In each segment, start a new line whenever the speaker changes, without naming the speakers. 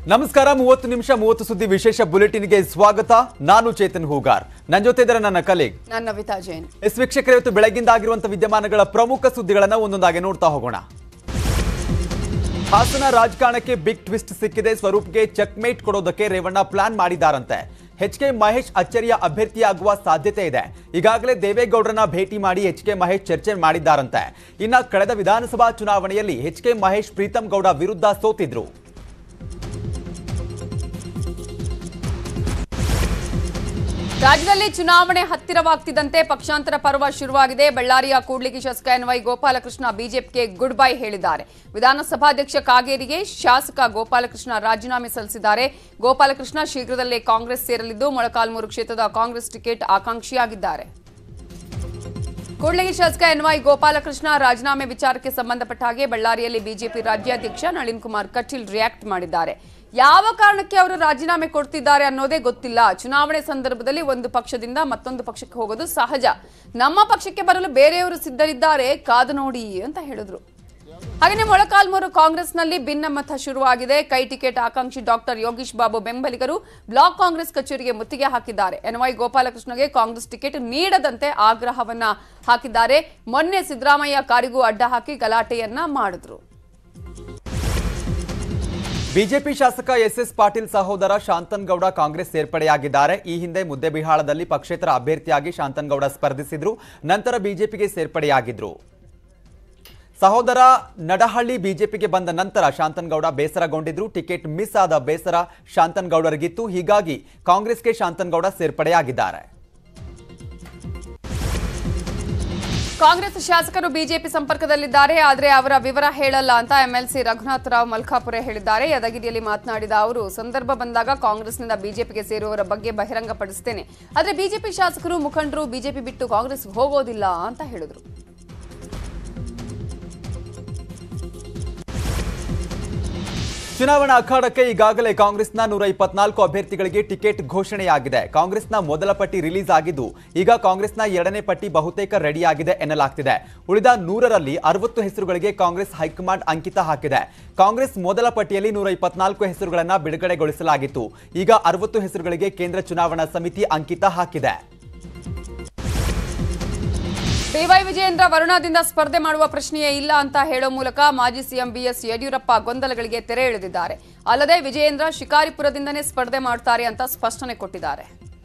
ನಮಸ್ಕಾರ ಮೂವತ್ತು ನಿಮಿಷ ಮೂವತ್ತು ಸುದ್ದಿ ವಿಶೇಷ ಬುಲೆಟಿನ್ಗೆ ಸ್ವಾಗತ ನಾನು ಚೇತನ್ ಹೂಗಾರ್ ನನ್ನ ಜೊತೆ ಇದ್ದಾರೆ ನನ್ನ ಕಲೀಗ್
ನಾನು ನವಿತಾ ಜೈನ್
ಎಸ್ ವೀಕ್ಷಕರೇ ಇವತ್ತು ಬೆಳಗ್ಗಿಂದ ಆಗಿರುವಂತಹ ವಿದ್ಯಮಾನಗಳ ಪ್ರಮುಖ ಸುದ್ದಿಗಳನ್ನ ಒಂದೊಂದಾಗಿ ನೋಡ್ತಾ ಹೋಗೋಣ ಹಾಸನ ರಾಜಕಾರಣಕ್ಕೆ ಬಿಗ್ ಟ್ವಿಸ್ಟ್ ಸಿಕ್ಕಿದೆ ಸ್ವರೂಪ್ಗೆ ಚೆಕ್ಮೇಟ್ ಕೊಡೋದಕ್ಕೆ ರೇವಣ್ಣ ಪ್ಲಾನ್ ಮಾಡಿದ್ದಾರಂತೆ ಎಚ್ ಕೆ ಮಹೇಶ್ ಅಚ್ಚರಿಯ ಅಭ್ಯರ್ಥಿಯಾಗುವ ಸಾಧ್ಯತೆ ಇದೆ ಈಗಾಗಲೇ ದೇವೇಗೌಡರನ್ನ ಭೇಟಿ ಮಾಡಿ ಎಚ್ ಕೆ ಮಹೇಶ್ ಚರ್ಚೆ ಮಾಡಿದ್ದಾರಂತೆ ಇನ್ನ ಕಳೆದ ವಿಧಾನಸಭಾ ಚುನಾವಣೆಯಲ್ಲಿ ಎಚ್ ಕೆ ಮಹೇಶ್ ಪ್ರೀತಂ ಗೌಡ ವಿರುದ್ಧ ಸೋತಿದ್ರು
ರಾಜ್ಯದಲ್ಲಿ ಚುನಾವಣೆ ಹತ್ತಿರವಾಗ್ತಿದ್ದಂತೆ ಪಕ್ಷಾಂತರ ಪರ್ವ ಶುರುವಾಗಿದೆ ಬಳ್ಳಾರಿಯ ಕೂಡ್ಲಿಗಿ ಶಾಸಕ ಎನ್ ವೈ ಗೋಪಾಲಕೃಷ್ಣ ಬಿಜೆಪಿಗೆ ಗುಡ್ ಬೈ ಹೇಳಿದ್ದಾರೆ ವಿಧಾನಸಭಾಧ್ಯಕ್ಷ ಕಾಗೇರಿಗೆ ಶಾಸಕ ಗೋಪಾಲಕೃಷ್ಣ ರಾಜೀನಾಮೆ ಸಲ್ಲಿಸಿದ್ದಾರೆ ಗೋಪಾಲಕೃಷ್ಣ ಶೀಘ್ರದಲ್ಲೇ ಕಾಂಗ್ರೆಸ್ ಸೇರಲಿದ್ದು ಮೊಳಕಾಲ್ಮೂರು ಕ್ಷೇತ್ರದ ಕಾಂಗ್ರೆಸ್ ಟಿಕೆಟ್ ಆಕಾಂಕ್ಷಿಯಾಗಿದ್ದಾರೆ ಕೂಡ್ಲಿಗಿ ಶಾಸಕ ಎನ್ ವೈ ಗೋಪಾಲಕೃಷ್ಣ ರಾಜೀನಾಮೆ ವಿಚಾರಕ್ಕೆ ಸಂಬಂಧಪಟ್ಟ ಹಾಗೆ ಬಳ್ಳಾರಿಯಲ್ಲಿ ಬಿಜೆಪಿ ರಾಜ್ಯಾಧ್ಯಕ್ಷ ನಳಿನ್ ಕುಮಾರ್ ಕಟೀಲ್ ರಿಯಾಕ್ಟ್ ಮಾಡಿದ್ದಾರೆ ಯಾವ ಕಾರಣಕ್ಕೆ ಅವರು ರಾಜೀನಾಮೆ ಕೊಡ್ತಿದ್ದಾರೆ ಅನ್ನೋದೇ ಗೊತ್ತಿಲ್ಲ ಚುನಾವಣೆ ಸಂದರ್ಭದಲ್ಲಿ ಒಂದು ಪಕ್ಷದಿಂದ ಮತ್ತೊಂದು ಪಕ್ಷಕ್ಕೆ ಹೋಗೋದು ಸಹಜ ನಮ್ಮ ಪಕ್ಷಕ್ಕೆ ಬರಲು ಬೇರೆಯವರು ಸಿದ್ಧರಿದ್ದಾರೆ ಕಾದು ನೋಡಿ ಅಂತ ಹೇಳಿದ್ರು ಹಾಗೆಯೇ ಮೊಳಕಾಲ್ಮೂರು ಕಾಂಗ್ರೆಸ್ನಲ್ಲಿ ಭಿನ್ನಮತ ಶುರುವಾಗಿದೆ ಕೈ ಟಿಕೆಟ್ ಆಕಾಂಕ್ಷಿ ಡಾಕ್ಟರ್ ಯೋಗೀಶ್ ಬಾಬು ಬೆಂಬಲಿಗರು ಬ್ಲಾಕ್ ಕಾಂಗ್ರೆಸ್ ಕಚೇರಿಗೆ ಮುತ್ತಿಗೆ ಹಾಕಿದ್ದಾರೆ ಎನ್ವೈ ಗೋಪಾಲಕೃಷ್ಣಗೆ ಕಾಂಗ್ರೆಸ್ ಟಿಕೆಟ್ ನೀಡದಂತೆ ಆಗ್ರಹವನ್ನ ಹಾಕಿದ್ದಾರೆ ಮೊನ್ನೆ ಸಿದ್ದರಾಮಯ್ಯ ಕಾರಿಗೂ ಅಡ್ಡ ಹಾಕಿ ಗಲಾಟೆಯನ್ನ ಮಾಡಿದ್ರು
ಬಿಜೆಪಿ ಶಾಸಕ ಎಸ್ ಎಸ್ ಪಾಟೀಲ್ ಸಹೋದರ ಶಾಂತನ್ಗೌಡ ಕಾಂಗ್ರೆಸ್ ಸೇರ್ಪಡೆಯಾಗಿದ್ದಾರೆ ಈ ಹಿಂದೆ ಮುದ್ದೆಬಿಹಾಳದಲ್ಲಿ ಪಕ್ಷೇತರ ಅಭ್ಯರ್ಥಿಯಾಗಿ ಶಾಂತನ್ಗೌಡ ಸ್ಪರ್ಧಿಸಿದ್ರು ನಂತರ ಬಿಜೆಪಿಗೆ ಸೇರ್ಪಡೆಯಾಗಿದ್ರು ಸಹೋದರ ನಡಹಳ್ಳಿ ಬಿಜೆಪಿಗೆ ಬಂದ ನಂತರ ಶಾಂತನ್ಗೌಡ ಬೇಸರಗೊಂಡಿದ್ರು ಟಿಕೆಟ್ ಮಿಸ್ ಆದ ಬೇಸರ ಶಾಂತನ್ಗೌಡರಿಗಿತ್ತು ಹೀಗಾಗಿ ಕಾಂಗ್ರೆಸ್ಗೆ ಶಾಂತನ್ಗೌಡ ಸೇರ್ಪಡೆಯಾಗಿದ್ದಾರೆ
ಕಾಂಗ್ರೆಸ್ ಶಾಸಕರು ಬಿಜೆಪಿ ಸಂಪರ್ಕದಲ್ಲಿದ್ದಾರೆ ಆದರೆ ಅವರ ವಿವರ ಹೇಳಲ್ಲ ಅಂತ ಎಂಎಲ್ಸಿ ರಘುನಾಥ್ ರಾವ್ ಮಲ್ಕಾಪುರೆ ಹೇಳಿದ್ದಾರೆ ಯದಗಿರಿಯಲ್ಲಿ ಮಾತನಾಡಿದ ಅವರು ಸಂದರ್ಭ ಬಂದಾಗ ಕಾಂಗ್ರೆಸ್ನಿಂದ ಬಿಜೆಪಿಗೆ ಸೇರುವವರ ಬಗ್ಗೆ ಬಹಿರಂಗಪಡಿಸ್ತೇನೆ ಆದರೆ ಬಿಜೆಪಿ ಶಾಸಕರು ಮುಖಂಡರು ಬಿಜೆಪಿ ಬಿಟ್ಟು ಕಾಂಗ್ರೆಸ್ ಹೋಗೋದಿಲ್ಲ ಅಂತ ಹೇಳಿದರು
ಚುನಾವಣಾ ಅಖಾಡಕ್ಕೆ ಈಗಾಗಲೇ ಕಾಂಗ್ರೆಸ್ನ ನೂರ ಇಪ್ಪತ್ನಾಲ್ಕು ಅಭ್ಯರ್ಥಿಗಳಿಗೆ ಟಿಕೆಟ್ ಘೋಷಣೆಯಾಗಿದೆ ಕಾಂಗ್ರೆಸ್ನ ಮೊದಲ ಪಟ್ಟಿ ರಿಲೀಸ್ ಆಗಿದ್ದು ಈಗ ಕಾಂಗ್ರೆಸ್ನ ಎರಡನೇ ಪಟ್ಟಿ ಬಹುತೇಕ ರೆಡಿಯಾಗಿದೆ ಎನ್ನಲಾಗ್ತಿದೆ ಉಳಿದ ನೂರರಲ್ಲಿ ಅರವತ್ತು ಹೆಸರುಗಳಿಗೆ ಕಾಂಗ್ರೆಸ್ ಹೈಕಮಾಂಡ್ ಅಂಕಿತ ಹಾಕಿದೆ ಕಾಂಗ್ರೆಸ್ ಮೊದಲ ಪಟ್ಟಿಯಲ್ಲಿ ನೂರ ಇಪ್ಪತ್ನಾಲ್ಕು ಹೆಸರುಗಳನ್ನು ಬಿಡುಗಡೆಗೊಳಿಸಲಾಗಿತ್ತು ಈಗ ಅರವತ್ತು ಹೆಸರುಗಳಿಗೆ ಕೇಂದ್ರ ಚುನಾವಣಾ ಸಮಿತಿ ಅಂಕಿತ ಹಾಕಿದೆ
ಡಿವೈ ವಿಜಯೇಂದ್ರ ವರುಣದಿಂದ ಸ್ಪರ್ಧೆ ಮಾಡುವ ಪ್ರಶ್ನೆಯೇ ಇಲ್ಲ ಅಂತ ಹೇಳೋ ಮೂಲಕ ಮಾಜಿ ಸಿಎಂ ಬಿಎಸ್ ಯಡಿಯೂರಪ್ಪ ಗೊಂದಲಗಳಿಗೆ ತೆರೆ ಎಳೆದಿದ್ದಾರೆ ಅಲ್ಲದೆ ವಿಜಯೇಂದ್ರ ಶಿಕಾರಿಪುರದಿಂದನೇ ಸ್ಪರ್ಧೆ ಮಾಡ್ತಾರೆ ಅಂತ ಸ್ಪಷ್ಟನೆ ಕೊಟ್ಟಿದ್ದಾರೆ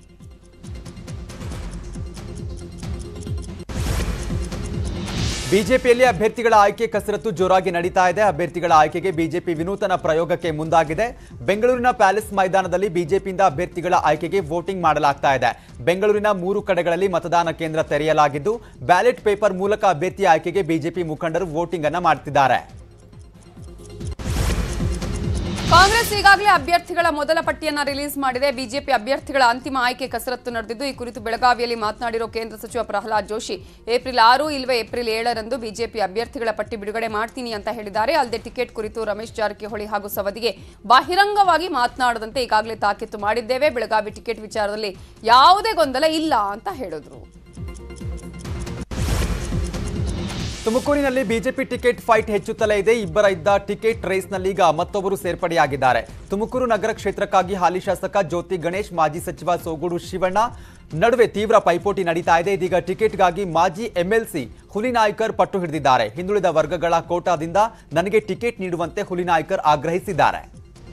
ಬಿಜೆಪಿಯಲ್ಲಿ ಅಭ್ಯರ್ಥಿಗಳ ಆಯ್ಕೆ ಕಸರತ್ತು ಜೋರಾಗಿ ನಡೀತಾ ಇದೆ ಅಭ್ಯರ್ಥಿಗಳ ಆಯ್ಕೆಗೆ ಬಿಜೆಪಿ ವಿನೂತನ ಪ್ರಯೋಗಕ್ಕೆ ಮುಂದಾಗಿದೆ ಬೆಂಗಳೂರಿನ ಪ್ಯಾಲೇಸ್ ಮೈದಾನದಲ್ಲಿ ಬಿಜೆಪಿಯಿಂದ ಅಭ್ಯರ್ಥಿಗಳ ಆಯ್ಕೆಗೆ ವೋಟಿಂಗ್ ಮಾಡಲಾಗ್ತಾ ಇದೆ ಬೆಂಗಳೂರಿನ ಮೂರು ಕಡೆಗಳಲ್ಲಿ ಮತದಾನ ಕೇಂದ್ರ ತೆರೆಯಲಾಗಿದ್ದು ಬ್ಯಾಲೆಟ್ ಪೇಪರ್ ಮೂಲಕ ಅಭ್ಯರ್ಥಿ ಆಯ್ಕೆಗೆ ಬಿಜೆಪಿ ಮುಖಂಡರು ವೋಟಿಂಗ್ ಅನ್ನ ಮಾಡ್ತಿದ್ದಾರೆ
ಕಾಂಗ್ರೆಸ್ ಈಗಾಗಲೇ ಅಭ್ಯರ್ಥಿಗಳ ಮೊದಲ ಪಟ್ಟಿಯನ್ನ ರಿಲೀಸ್ ಮಾಡಿದೆ ಬಿಜೆಪಿ ಅಭ್ಯರ್ಥಿಗಳ ಅಂತಿಮ ಆಯ್ಕೆ ಕಸರತ್ತು ನಡೆದಿದ್ದು ಈ ಕುರಿತು ಬೆಳಗಾವಿಯಲ್ಲಿ ಮಾತನಾಡಿರೋ ಕೇಂದ್ರ ಸಚಿವ ಪ್ರಹ್ಲಾದ್ ಜೋಶಿ ಏಪ್ರಿಲ್ ಆರು ಇಲ್ವೇ ಏಪ್ರಿಲ್ ಏಳರಂದು ಬಿಜೆಪಿ ಅಭ್ಯರ್ಥಿಗಳ ಪಟ್ಟಿ ಬಿಡುಗಡೆ ಮಾಡ್ತೀನಿ ಅಂತ ಹೇಳಿದ್ದಾರೆ ಅಲ್ಲದೆ ಟಿಕೆಟ್ ಕುರಿತು ರಮೇಶ್ ಜಾರಕಿಹೊಳಿ ಹಾಗೂ ಸವದಿಗೆ ಬಹಿರಂಗವಾಗಿ ಮಾತನಾಡದಂತೆ ಈಗಾಗಲೇ ತಾಕೀತು ಮಾಡಿದ್ದೇವೆ ಬೆಳಗಾವಿ ಟಿಕೆಟ್ ವಿಚಾರದಲ್ಲಿ ಯಾವುದೇ ಗೊಂದಲ ಇಲ್ಲ ಅಂತ ಹೇಳಿದ್ರು
ತುಮಕೂರಿನಲ್ಲಿ ಬಿಜೆಪಿ ಟಿಕೆಟ್ ಫೈಟ್ ಹೆಚ್ಚುತ್ತಲೇ ಇದೆ ಇಬ್ಬರ ಇದ್ದ ಟಿಕೆಟ್ ರೇಸ್ನಲ್ಲಿ ಈಗ ಮತ್ತೊಬ್ಬರು ಸೇರ್ಪಡೆಯಾಗಿದ್ದಾರೆ ತುಮಕೂರು ನಗರ ಕ್ಷೇತ್ರಕ್ಕಾಗಿ ಹಾಲಿ ಶಾಸಕ ಜ್ಯೋತಿ ಗಣೇಶ್ ಮಾಜಿ ಸಚಿವ ಸೋಗೂಡು ಶಿವಣ್ಣ ನಡುವೆ ತೀವ್ರ ಪೈಪೋಟಿ ನಡೀತಾ ಇದೆ ಇದೀಗ ಟಿಕೆಟ್ಗಾಗಿ ಮಾಜಿ ಎಂಎಲ್ಸಿ ಹುಲಿನಾಯ್ಕರ್ ಪಟ್ಟು ಹಿಡಿದಿದ್ದಾರೆ ಹಿಂದುಳಿದ ವರ್ಗಗಳ ಕೋಟಾದಿಂದ ನನಗೆ ಟಿಕೆಟ್ ನೀಡುವಂತೆ ಹುಲಿನಾಯ್ಕರ್ ಆಗ್ರಹಿಸಿದ್ದಾರೆ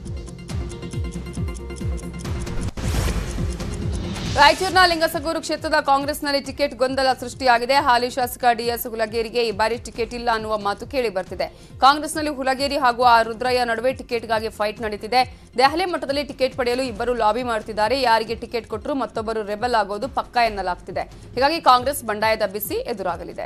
ರಾಯಚೂರಿನ ಲಿಂಗಸಗೂರು ಕ್ಷೇತ್ರದ ಕಾಂಗ್ರೆಸ್ನಲ್ಲಿ ಟಿಕೆಟ್ ಗೊಂದಲ ಸೃಷ್ಟಿಯಾಗಿದೆ ಹಾಲಿ ಶಾಸಕ ಡಿಎಸ್ ಹುಲಗೇರಿಗೆ ಈ ಬಾರಿ ಟಿಕೆಟ್ ಇಲ್ಲ ಅನ್ನುವ ಮಾತು ಕೇಳಿ ಬರ್ತಿದೆ ಕಾಂಗ್ರೆಸ್ನಲ್ಲಿ ಹುಲಗೇರಿ ಹಾಗೂ ಆ ರುದ್ರಯ್ಯ ನಡುವೆ ಟಿಕೆಟ್ಗಾಗಿ ಫೈಟ್ ನಡೀತಿದೆ ದೆಹಲಿ ಮಟ್ಟದಲ್ಲಿ ಟಿಕೆಟ್ ಪಡೆಯಲು ಇಬ್ಬರು ಲಾಬಿ ಮಾಡ್ತಿದ್ದಾರೆ ಯಾರಿಗೆ ಟಿಕೆಟ್ ಕೊಟ್ಟರು ಮತ್ತೊಬ್ಬರು ರೆಬಲ್ ಆಗೋದು ಪಕ್ಕಾ ಎನ್ನಲಾಗ್ತಿದೆ ಹೀಗಾಗಿ ಕಾಂಗ್ರೆಸ್ ಬಂಡಾಯದ ಬಿಸಿ ಎದುರಾಗಲಿದೆ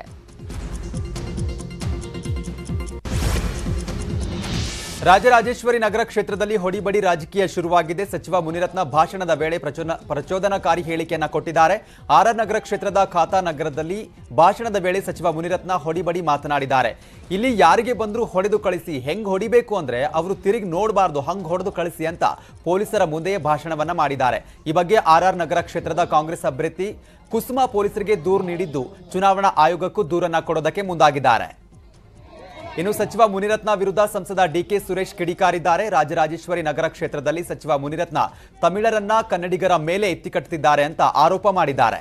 ರಾಜರಾಜೇಶ್ವರಿ ನಗರ ಕ್ಷೇತ್ರದಲ್ಲಿ ಹೊಡಿಬಡಿ ರಾಜಕೀಯ ಶುರುವಾಗಿದೆ ಸಚಿವ ಮುನಿರತ್ನ ಭಾಷಣದ ವೇಳೆ ಪ್ರಚೋನ ಪ್ರಚೋದನಕಾರಿ ಹೇಳಿಕೆಯನ್ನ ಕೊಟ್ಟಿದ್ದಾರೆ ಆರ್ಆರ್ ನಗರ ಕ್ಷೇತ್ರದ ಖಾತಾ ನಗರದಲ್ಲಿ ಭಾಷಣದ ವೇಳೆ ಸಚಿವ ಮುನಿರತ್ನ ಹೊಡಿಬಡಿ ಮಾತನಾಡಿದ್ದಾರೆ ಇಲ್ಲಿ ಯಾರಿಗೆ ಬಂದರೂ ಹೊಡೆದು ಕಳಿಸಿ ಹೆಂಗ್ ಹೊಡಿಬೇಕು ಅಂದ್ರೆ ಅವರು ತಿರುಗಿ ನೋಡಬಾರ್ದು ಹಂಗ್ ಹೊಡೆದು ಕಳಿಸಿ ಅಂತ ಪೊಲೀಸರ ಮುಂದೆಯೇ ಭಾಷಣವನ್ನ ಮಾಡಿದ್ದಾರೆ ಈ ಬಗ್ಗೆ ಆರ್ಆರ್ ನಗರ ಕ್ಷೇತ್ರದ ಕಾಂಗ್ರೆಸ್ ಅಭ್ಯರ್ಥಿ ಕುಸುಮಾ ಪೊಲೀಸರಿಗೆ ದೂರು ನೀಡಿದ್ದು ಚುನಾವಣಾ ಆಯೋಗಕ್ಕೂ ದೂರನ್ನ ಕೊಡೋದಕ್ಕೆ ಮುಂದಾಗಿದ್ದಾರೆ ಇನ್ನು ಸಚಿವ ಮುನಿರತ್ನ ವಿರುದ್ಧ ಸಂಸದ ಡಿಕೆ ಸುರೇಶ್ ಕಿಡಿಕಾರಿದ್ದಾರೆ ರಾಜರಾಜೇಶ್ವರಿ ನಗರ ಕ್ಷೇತ್ರದಲ್ಲಿ ಸಚಿವ ಮುನಿರತ್ನ ತಮಿಳರನ್ನ ಕನ್ನಡಿಗರ ಮೇಲೆ ಎತ್ತಿಕಟ್ಟುತ್ತಿದ್ದಾರೆ ಅಂತ ಆರೋಪ ಮಾಡಿದ್ದಾರೆ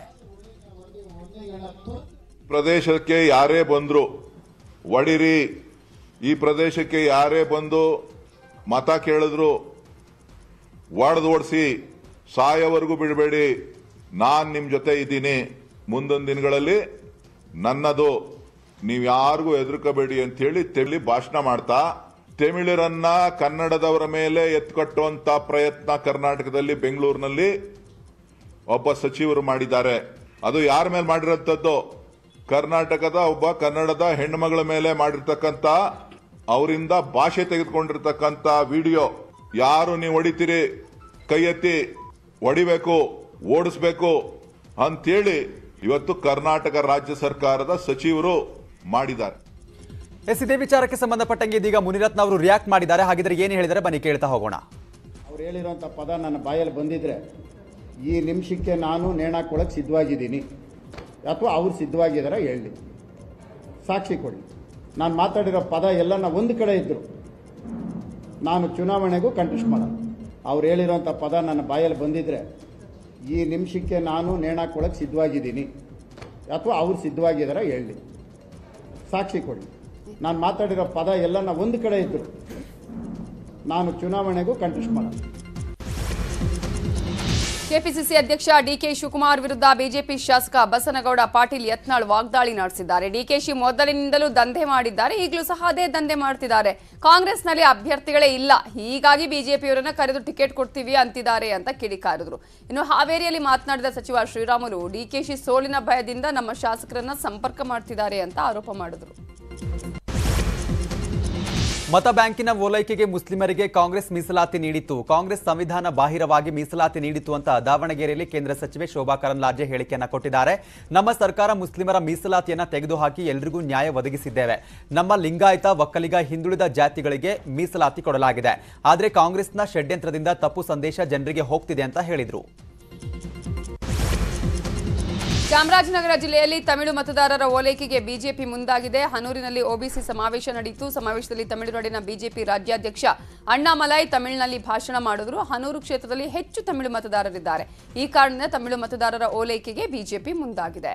ಪ್ರದೇಶಕ್ಕೆ ಯಾರೇ ಬಂದ್ರು ಒಡಿರಿ ಈ ಪ್ರದೇಶಕ್ಕೆ ಯಾರೇ ಬಂದು ಮತ ಕೇಳಿದ್ರು ಒಡೆದು ಓಡಿಸಿ ಸಾಯವರೆಗೂ ಬಿಡಬೇಡಿ ನಾನ್ ನಿಮ್ ಜೊತೆ ಇದ್ದೀನಿ ಮುಂದೊಂದು ದಿನಗಳಲ್ಲಿ ನನ್ನದು ನೀವು ಯಾರಿಗೂ ಹೆದರ್ಕೋಬೇಡಿ ಅಂತ ಹೇಳಿ ತೆಳಿ ಭಾಷಣ ಮಾಡ್ತಾ ತಮಿಳರನ್ನ ಕನ್ನಡದವರ ಮೇಲೆ ಎತ್ಕಟ್ಟುವಂತ ಪ್ರಯತ್ನ ಕರ್ನಾಟಕದಲ್ಲಿ ಬೆಂಗಳೂರಿನಲ್ಲಿ ಒಬ್ಬ ಸಚಿವರು ಮಾಡಿದ್ದಾರೆ ಅದು ಯಾರ ಮೇಲೆ ಮಾಡಿರೋಂಥದ್ದು ಕರ್ನಾಟಕದ ಒಬ್ಬ ಕನ್ನಡದ ಹೆಣ್ಣುಮಗಳ ಮೇಲೆ ಮಾಡಿರ್ತಕ್ಕಂಥ ಅವರಿಂದ ಭಾಷೆ ತೆಗೆದುಕೊಂಡಿರ್ತಕ್ಕಂಥ ವಿಡಿಯೋ ಯಾರು ನೀವು ಹೊಡಿತೀರಿ ಕೈ ಎತ್ತಿ ಹೊಡಿಬೇಕು ಓಡಿಸ್ಬೇಕು ಅಂತೇಳಿ ಇವತ್ತು ಕರ್ನಾಟಕ ರಾಜ್ಯ ಸರ್ಕಾರದ ಸಚಿವರು ಮಾಡಿದ್ದಾರೆ
ಎಸ್ ಇದೇ ವಿಚಾರಕ್ಕೆ ಸಂಬಂಧಪಟ್ಟಂಗೆ ಇದೀಗ ಮುನಿರತ್ನ ಅವರು ರಿಯಾಕ್ಟ್ ಮಾಡಿದ್ದಾರೆ ಹಾಗಿದ್ರೆ ಏನು ಹೇಳಿದರೆ ಬನ್ನಿ ಕೇಳ್ತಾ ಹೋಗೋಣ
ಅವ್ರು ಹೇಳಿರೋಂಥ ಪದ ನನ್ನ ಬಾಯಲ್ಲಿ ಬಂದಿದ್ರೆ ಈ ನಿಮಿಷಕ್ಕೆ ನಾನು ನೇಣಾಕೊಳ್ಳೋಕೆ ಸಿದ್ಧವಾಗಿದ್ದೀನಿ ಅಥವಾ ಅವ್ರು ಸಿದ್ಧವಾಗಿದ್ದಾರೆ ಹೇಳಿ ಸಾಕ್ಷಿ ಕೊಡಿ ನಾನು ಮಾತಾಡಿರೋ ಪದ ಎಲ್ಲನ ಒಂದು ಕಡೆ ಇದ್ದರು ನಾನು ಚುನಾವಣೆಗೂ ಕಂಟೆಸ್ಟ್ ಮಾಡಲ್ಲ ಅವ್ರು ಹೇಳಿರೋಂಥ ಪದ ನನ್ನ ಬಾಯಲ್ಲಿ ಬಂದಿದ್ರೆ ಈ ನಿಮಿಷಕ್ಕೆ ನಾನು ನೇಣಾಕೊಳ್ಳೋಕೆ ಸಿದ್ಧವಾಗಿದ್ದೀನಿ ಅಥವಾ ಅವ್ರು ಸಿದ್ಧವಾಗಿದ್ದಾರೆ ಹೇಳಿ ಸಾಕ್ಷಿ ಕೊಡಿ ನಾನು ಮಾತಾಡಿರೋ ಪದ ಎಲ್ಲನ ಒಂದು ಕಡೆ ಇದ್ದರು ನಾನು ಚುನಾವಣೆಗೂ ಕಂಟೆಸ್ಟ್ ಮಾಡಲ್ಲ
ಕೆಪಿಸಿಸಿ ಅಧ್ಯಕ್ಷ ಡಿಕೆ ಶಿವಕುಮಾರ್ ವಿರುದ್ಧ ಬಿಜೆಪಿ ಶಾಸಕ ಬಸನಗೌಡ ಪಾಟೀಲ್ ಯತ್ನಾಳ್ ವಾಗ್ದಾಳಿ ನಡೆಸಿದ್ದಾರೆ ಡಿಕೆಶಿ ಮೊದಲಿನಿಂದಲೂ ದಂಧೆ ಮಾಡಿದ್ದಾರೆ ಈಗಲೂ ಸಹ ಅದೇ ದಂಧೆ ಮಾಡ್ತಿದ್ದಾರೆ ಕಾಂಗ್ರೆಸ್ನಲ್ಲಿ ಅಭ್ಯರ್ಥಿಗಳೇ ಇಲ್ಲ ಹೀಗಾಗಿ ಬಿಜೆಪಿಯವರನ್ನ ಕರೆದು ಟಿಕೆಟ್ ಕೊಡ್ತೀವಿ ಅಂತಿದ್ದಾರೆ ಅಂತ ಕಿಡಿಕಾರಿದ್ರು ಇನ್ನು ಹಾವೇರಿಯಲ್ಲಿ ಮಾತನಾಡಿದ ಸಚಿವ ಶ್ರೀರಾಮುಲು ಡಿಕೆಶಿ ಸೋಲಿನ ಭಯದಿಂದ ನಮ್ಮ ಶಾಸಕರನ್ನ ಸಂಪರ್ಕ ಮಾಡ್ತಿದ್ದಾರೆ ಅಂತ ಆರೋಪ ಮಾಡಿದ್ರು
ಮತ ಬ್ಯಾಂಕಿನ ಓಲೈಕೆಗೆ ಮುಸ್ಲಿಮರಿಗೆ ಕಾಂಗ್ರೆಸ್ ಮೀಸಲಾತಿ ನೀಡಿತ್ತು ಕಾಂಗ್ರೆಸ್ ಸಂವಿಧಾನ ಬಾಹಿರವಾಗಿ ಮೀಸಲಾತಿ ನೀಡಿತು ಅಂತ ದಾವಣಗೆರೆಯಲ್ಲಿ ಕೇಂದ್ರ ಸಚಿವೆ ಶೋಭಾ ಕರಂದ್ಲಾಜೆ ಹೇಳಿಕೆಯನ್ನ ಕೊಟ್ಟಿದ್ದಾರೆ ನಮ್ಮ ಸರ್ಕಾರ ಮುಸ್ಲಿಮರ ಮೀಸಲಾತಿಯನ್ನ ತೆಗೆದುಹಾಕಿ ಎಲ್ರಿಗೂ ನ್ಯಾಯ ಒದಗಿಸಿದ್ದೇವೆ ನಮ್ಮ ಲಿಂಗಾಯತ ಒಕ್ಕಲಿಗ ಹಿಂದುಳಿದ ಜಾತಿಗಳಿಗೆ ಮೀಸಲಾತಿ ಕೊಡಲಾಗಿದೆ ಆದರೆ ಕಾಂಗ್ರೆಸ್ನ ಷಡ್ಯಂತ್ರದಿಂದ ತಪ್ಪು ಸಂದೇಶ ಜನರಿಗೆ ಹೋಗ್ತಿದೆ ಅಂತ ಹೇಳಿದ್ರು
ಚಾಮರಾಜನಗರ ಜಿಲ್ಲೆಯಲ್ಲಿ ತಮಿಳು ಮತದಾರರ ಓಲೈಕೆಗೆ ಬಿಜೆಪಿ ಮುಂದಾಗಿದೆ ಹನೂರಿನಲ್ಲಿ ಒಬಿಸಿ ಸಮಾವೇಶ ನಡೆಯಿತು ಸಮಾವೇಶದಲ್ಲಿ ತಮಿಳುನಾಡಿನ ಬಿಜೆಪಿ ರಾಜ್ಯಾಧ್ಯಕ್ಷ ಅಣ್ಣಾಮಲೈ ತಮಿಳಿನಲ್ಲಿ ಭಾಷಣ ಮಾಡಿದ್ರು ಹನೂರು ಕ್ಷೇತ್ರದಲ್ಲಿ ಹೆಚ್ಚು ತಮಿಳು ಮತದಾರರಿದ್ದಾರೆ ಈ ಕಾರಣದಿಂದ ತಮಿಳು ಮತದಾರರ ಓಲೈಕೆಗೆ ಬಿಜೆಪಿ ಮುಂದಾಗಿದೆ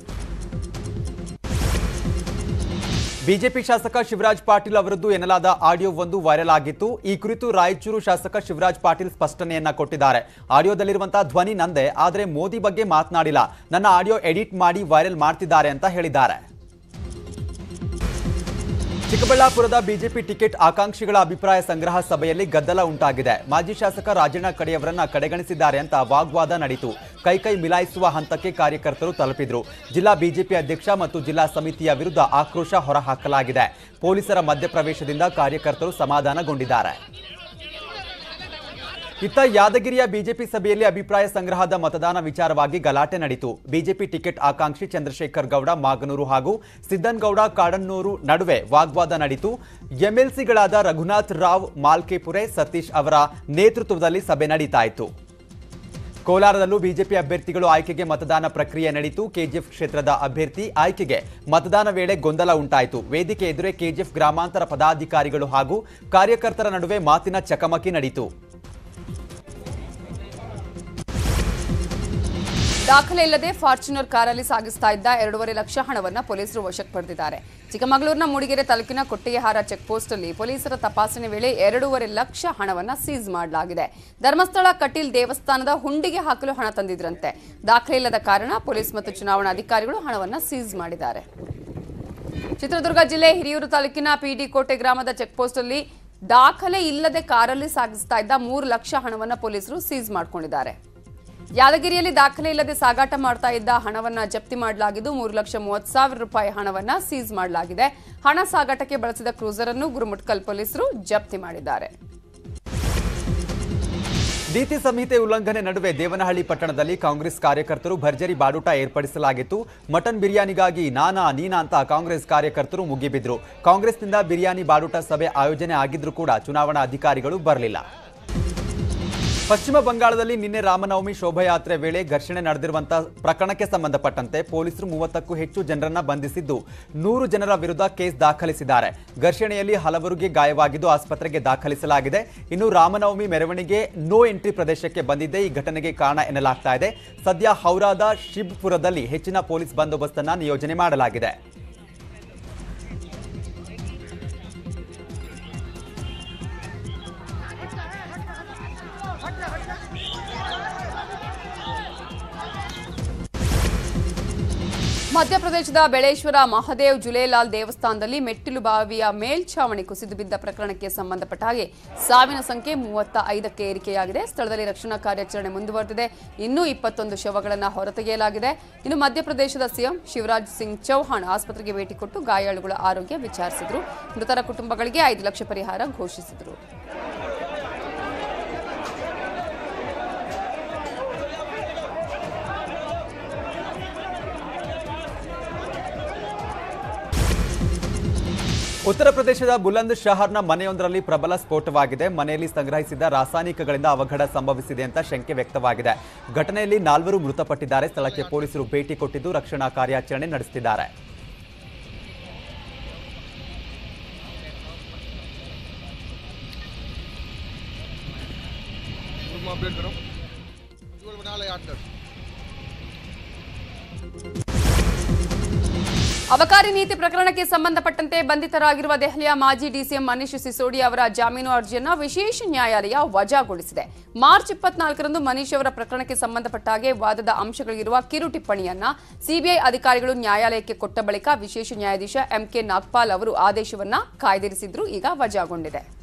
ಬಿಜೆಪಿ ಶಾಸಕ ಶಿವರಾಜ್ ಪಾಟೀಲ್ ಅವರದ್ದು ಎನ್ನಲಾದ ಆಡಿಯೋ ಒಂದು ವೈರಲ್ ಆಗಿತ್ತು ಈ ಕುರಿತು ರಾಯಚೂರು ಶಾಸಕ ಶಿವರಾಜ್ ಪಾಟೀಲ್ ಸ್ಪಷ್ಟನೆಯನ್ನ ಕೊಟ್ಟಿದ್ದಾರೆ ಆಡಿಯೋದಲ್ಲಿರುವಂತಹ ಧ್ವನಿ ನಂದೆ ಆದರೆ ಮೋದಿ ಬಗ್ಗೆ ಮಾತನಾಡಿಲ್ಲ ನನ್ನ ಆಡಿಯೋ ಎಡಿಟ್ ಮಾಡಿ ವೈರಲ್ ಮಾಡ್ತಿದ್ದಾರೆ ಅಂತ ಹೇಳಿದ್ದಾರೆ ಚಿಕ್ಕಬಳ್ಳಾಪುರದ ಬಿಜೆಪಿ ಟಿಕೆಟ್ ಆಕಾಂಕ್ಷಿಗಳ ಅಭಿಪ್ರಾಯ ಸಂಗ್ರಹ ಸಭೆಯಲ್ಲಿ ಗದ್ದಲ ಉಂಟಾಗಿದೆ ಮಾಜಿ ಶಾಸಕ ರಾಜಣ್ಣ ಕಡೆಯವರನ್ನ ಕಡೆಗಣಿಸಿದ್ದಾರೆ ಅಂತ ವಾಗ್ವಾದ ನಡೆಯಿತು ಕೈಕೈ ಮಿಲಾಯಿಸುವ ಹಂತಕ್ಕೆ ಕಾರ್ಯಕರ್ತರು ತಲುಪಿದ್ರು ಜಿಲ್ಲಾ ಬಿಜೆಪಿ ಅಧ್ಯಕ್ಷ ಮತ್ತು ಜಿಲ್ಲಾ ಸಮಿತಿಯ ವಿರುದ್ಧ ಆಕ್ರೋಶ ಹೊರಹಾಕಲಾಗಿದೆ ಪೊಲೀಸರ ಮಧ್ಯಪ್ರವೇಶದಿಂದ ಕಾರ್ಯಕರ್ತರು ಸಮಾಧಾನಗೊಂಡಿದ್ದಾರೆ ಇತ್ತ ಯಾದಗಿರಿಯ ಬಿಜೆಪಿ ಸಭೆಯಲ್ಲಿ ಅಭಿಪ್ರಾಯ ಸಂಗ್ರಹದ ಮತದಾನ ವಿಚಾರವಾಗಿ ಗಲಾಟೆ ನಡೆಯಿತು ಬಿಜೆಪಿ ಟಿಕೆಟ್ ಆಕಾಂಕ್ಷಿ ಚಂದ್ರಶೇಖರ್ ಗೌಡ ಮಾಗನೂರು ಹಾಗೂ ಸಿದ್ದನ್ಗೌಡ ಕಾಡನ್ನೂರು ನಡುವೆ ವಾಗ್ವಾದ ನಡೆಯಿತು ಎಂಎಲ್ಸಿಗಳಾದ ರಘುನಾಥ್ ರಾವ್ ಮಾಲ್ಕೆಪುರೆ ಸತೀಶ್ ಅವರ ನೇತೃತ್ವದಲ್ಲಿ ಸಭೆ ನಡೀತಾ ಇತ್ತು ಕೋಲಾರದಲ್ಲೂ ಬಿಜೆಪಿ ಅಭ್ಯರ್ಥಿಗಳು ಆಯ್ಕೆಗೆ ಮತದಾನ ಪ್ರಕ್ರಿಯೆ ನಡೆಯಿತು ಕೆಜಿಎಫ್ ಕ್ಷೇತ್ರದ ಅಭ್ಯರ್ಥಿ ಆಯ್ಕೆಗೆ ಮತದಾನ ವೇಳೆ ಗೊಂದಲ ಉಂಟಾಯಿತು ವೇದಿಕೆ ಎದುರೇ ಕೆಜಿಎಫ್ ಗ್ರಾಮಾಂತರ ಪದಾಧಿಕಾರಿಗಳು ಹಾಗೂ ಕಾರ್ಯಕರ್ತರ ನಡುವೆ ಮಾತಿನ ಚಕಮಕಿ ನಡೆಯಿತು
ದಾಖಲೆ ಇಲ್ಲದೆ ಫಾರ್ಚುನರ್ ಕಾರಲ್ಲಿ ಸಾಗಿಸ್ತಾ ಇದ್ದ ಎರಡೂವರೆ ಲಕ್ಷ ಹಣವನ್ನ ಪೊಲೀಸರು ವಶಕ್ಕೆ ಪಡೆದಿದ್ದಾರೆ ಚಿಕ್ಕಮಗಳೂರಿನ ಮೂಡಿಗೆರೆ ತಾಲೂಕಿನ ಕೊಟ್ಟಿಗೆಹಾರ ಚೆಕ್ ಪೋಸ್ಟ್ ಅಲ್ಲಿ ಪೊಲೀಸರ ತಪಾಸಣೆ ವೇಳೆ ಎರಡೂವರೆ ಲಕ್ಷ ಹಣವನ್ನ ಸೀಸ್ ಮಾಡಲಾಗಿದೆ ಧರ್ಮಸ್ಥಳ ಕಟೀಲ್ ದೇವಸ್ಥಾನದ ಹುಂಡಿಗೆ ಹಾಕಲು ಹಣ ತಂದಿದ್ರಂತೆ ದಾಖಲೆ ಇಲ್ಲದ ಕಾರಣ ಪೊಲೀಸ್ ಮತ್ತು ಚುನಾವಣಾ ಅಧಿಕಾರಿಗಳು ಹಣವನ್ನ ಸೀಸ್ ಮಾಡಿದ್ದಾರೆ ಚಿತ್ರದುರ್ಗ ಜಿಲ್ಲೆ ಹಿರಿಯೂರು ತಾಲೂಕಿನ ಪಿಡಿ ಕೋಟೆ ಗ್ರಾಮದ ಚೆಕ್ ಪೋಸ್ಟ್ ಅಲ್ಲಿ ದಾಖಲೆ ಇಲ್ಲದೆ ಕಾರಲ್ಲಿ ಸಾಗಿಸ್ತಾ ಇದ್ದ ಮೂರು ಲಕ್ಷ ಹಣವನ್ನ ಪೊಲೀಸರು ಸೀಸ್ ಮಾಡಿಕೊಂಡಿದ್ದಾರೆ ಯಾದಗಿರಿಯಲ್ಲಿ ದಾಖಲೆ ಇಲ್ಲದೆ ಸಾಗಾಟ ಮಾಡ್ತಾ ಇದ್ದ ಹಣವನ್ನ ಜಪ್ತಿ ಮಾಡಲಾಗಿದ್ದು ಮೂರು ಲಕ್ಷ ಮೂವತ್ತು ಸಾವಿರ ರೂಪಾಯಿ ಹಣವನ್ನ ಸೀಸ್ ಮಾಡಲಾಗಿದೆ ಹಣ ಸಾಗಾಟಕ್ಕೆ ಬಳಸಿದ ಕ್ರೂಸರ್ ಅನ್ನು ಗುರುಮುಟ್ಕಲ್ ಪೊಲೀಸರು ಜಪ್ತಿ ಮಾಡಿದ್ದಾರೆ
ನೀತಿ ಸಂಹಿತೆ ಉಲ್ಲಂಘನೆ ನಡುವೆ ದೇವನಹಳ್ಳಿ ಪಟ್ಟಣದಲ್ಲಿ ಕಾಂಗ್ರೆಸ್ ಕಾರ್ಯಕರ್ತರು ಭರ್ಜರಿ ಬಾಡೂಟ ಏರ್ಪಡಿಸಲಾಗಿತ್ತು ಮಟನ್ ಬಿರಿಯಾನಿಗಾಗಿ ನಾನಾ ನೀನಾ ಅಂತ ಕಾಂಗ್ರೆಸ್ ಕಾರ್ಯಕರ್ತರು ಮುಗಿಬಿದ್ರು ಕಾಂಗ್ರೆಸ್ನಿಂದ ಬಿರಿಯಾನಿ ಬಾಡೂಟ ಸಭೆ ಆಯೋಜನೆ ಆಗಿದ್ರೂ ಕೂಡ ಚುನಾವಣಾ ಅಧಿಕಾರಿಗಳು ಬರಲಿಲ್ಲ ಪಶ್ಚಿಮ ಬಂಗಾಳದಲ್ಲಿ ನಿನ್ನೆ ರಾಮನವಮಿ ಶೋಭಾಯಾತ್ರೆ ವೇಳೆ ಘರ್ಷಣೆ ನಡೆದಿರುವಂತಹ ಪ್ರಕರಣಕ್ಕೆ ಸಂಬಂಧಪಟ್ಟಂತೆ ಪೊಲೀಸರು ಮೂವತ್ತಕ್ಕೂ ಹೆಚ್ಚು ಜನರನ್ನ ಬಂಧಿಸಿದ್ದು ನೂರು ಜನರ ವಿರುದ್ಧ ಕೇಸ್ ದಾಖಲಿಸಿದ್ದಾರೆ ಘರ್ಷಣೆಯಲ್ಲಿ ಹಲವರಿಗೆ ಗಾಯವಾಗಿದ್ದು ಆಸ್ಪತ್ರೆಗೆ ದಾಖಲಿಸಲಾಗಿದೆ ಇನ್ನು ರಾಮನವಮಿ ಮೆರವಣಿಗೆ ನೋ ಎಂಟ್ರಿ ಪ್ರದೇಶಕ್ಕೆ ಬಂದಿದ್ದೇ ಈ ಘಟನೆಗೆ ಕಾರಣ ಎನ್ನಲಾಗ್ತಾ ಇದೆ ಸದ್ಯ ಹೌರಾದ ಶಿಬ್ಪುರದಲ್ಲಿ ಹೆಚ್ಚಿನ ಪೊಲೀಸ್ ಬಂದೋಬಸ್ತನ್ನ ನಿಯೋಜನೆ ಮಾಡಲಾಗಿದೆ
ಮಧ್ಯಪ್ರದೇಶದ ಬೆಳೇಶ್ವರ ಮಹದೇವ್ ಜುಲೇಲಾಲ್ ದೇವಸ್ಥಾನದಲ್ಲಿ ಮೆಟ್ಟಿಲು ಬಾವಿಯ ಮೇಲ್ಛಾವಣಿ ಕುಸಿದು ಬಿದ್ದ ಪ್ರಕರಣಕ್ಕೆ ಸಂಬಂಧಪಟ್ಟ ಹಾಗೆ ಸಾವಿನ ಸಂಖ್ಯೆ ಮೂವತ್ತ ಐದಕ್ಕೆ ಏರಿಕೆಯಾಗಿದೆ ಸ್ಥಳದಲ್ಲಿ ರಕ್ಷಣಾ ಕಾರ್ಯಾಚರಣೆ ಮುಂದುವರೆದಿದೆ ಇನ್ನೂ ಇಪ್ಪತ್ತೊಂದು ಶವಗಳನ್ನು ಹೊರತೆಗೆಯಲಾಗಿದೆ ಇನ್ನು ಮಧ್ಯಪ್ರದೇಶದ ಸಿಎಂ ಶಿವರಾಜ್ ಸಿಂಗ್ ಚೌಹಾಣ್ ಆಸ್ಪತ್ರೆಗೆ ಭೇಟಿ ಕೊಟ್ಟು ಗಾಯಾಳುಗಳ ಆರೋಗ್ಯ ವಿಚಾರಿಸಿದರು ಮೃತರ ಕುಟುಂಬಗಳಿಗೆ ಐದು ಲಕ್ಷ ಪರಿಹಾರ ಘೋಷಿಸಿದರು
ಉತ್ತರ ಪ್ರದೇಶದ ಬುಲಂದ್ ಶಹರ್ನ ಮನೆಯೊಂದರಲ್ಲಿ ಪ್ರಬಲ ಸ್ಫೋಟವಾಗಿದೆ ಮನೆಯಲ್ಲಿ ಸಂಗ್ರಹಿಸಿದ ರಾಸಾಯನಿಕಗಳಿಂದ ಅವಘಡ ಸಂಭವಿಸಿದೆ ಅಂತ ಶಂಕೆ ವ್ಯಕ್ತವಾಗಿದೆ ಘಟನೆಯಲ್ಲಿ ನಾಲ್ವರು ಮೃತಪಟ್ಟಿದ್ದಾರೆ ಸ್ಥಳಕ್ಕೆ ಪೊಲೀಸರು ಭೇಟಿ ಕೊಟ್ಟಿದ್ದು ರಕ್ಷಣಾ ಕಾರ್ಯಾಚರಣೆ ನಡೆಸುತ್ತಿದ್ದಾರೆ
ग्रुप में अपडेट करो विजुअल बना ले आठ दस
ಅಬಕಾರಿ ನೀತಿ ಪ್ರಕರಣಕ್ಕೆ ಸಂಬಂಧಪಟ್ಟಂತೆ ಬಂಧಿತರಾಗಿರುವ ದೆಹಲಿಯ ಮಾಜಿ ಡಿಸಿಎಂ ಮನೀಶ್ ಸಿಸೋಡಿ ಅವರ ಜಾಮೀನು ಅರ್ಜಿಯನ್ನು ವಿಶೇಷ ನ್ಯಾಯಾಲಯ ವಜಾಗೊಳಿಸಿದೆ ಮಾರ್ಚ್ ಇಪ್ಪತ್ನಾಲ್ಕರಂದು ಮನೀಶ್ ಅವರ ಪ್ರಕರಣಕ್ಕೆ ಸಂಬಂಧಪಟ್ಟ ಹಾಗೆ ವಾದದ ಅಂಶಗಳಿರುವ ಕಿರು ಟಿಪ್ಪಣಿಯನ್ನ ಸಿಬಿಐ ಅಧಿಕಾರಿಗಳು ನ್ಯಾಯಾಲಯಕ್ಕೆ ಕೊಟ್ಟ ಬಳಿಕ ವಿಶೇಷ ನ್ಯಾಯಾಧೀಶ ಎಂಕೆ ನಾಗ್ಪಾಲ್ ಅವರು ಆದೇಶವನ್ನ ಕಾಯ್ದಿರಿಸಿದ್ರು ಈಗ ವಜಾಗೊಂಡಿದೆ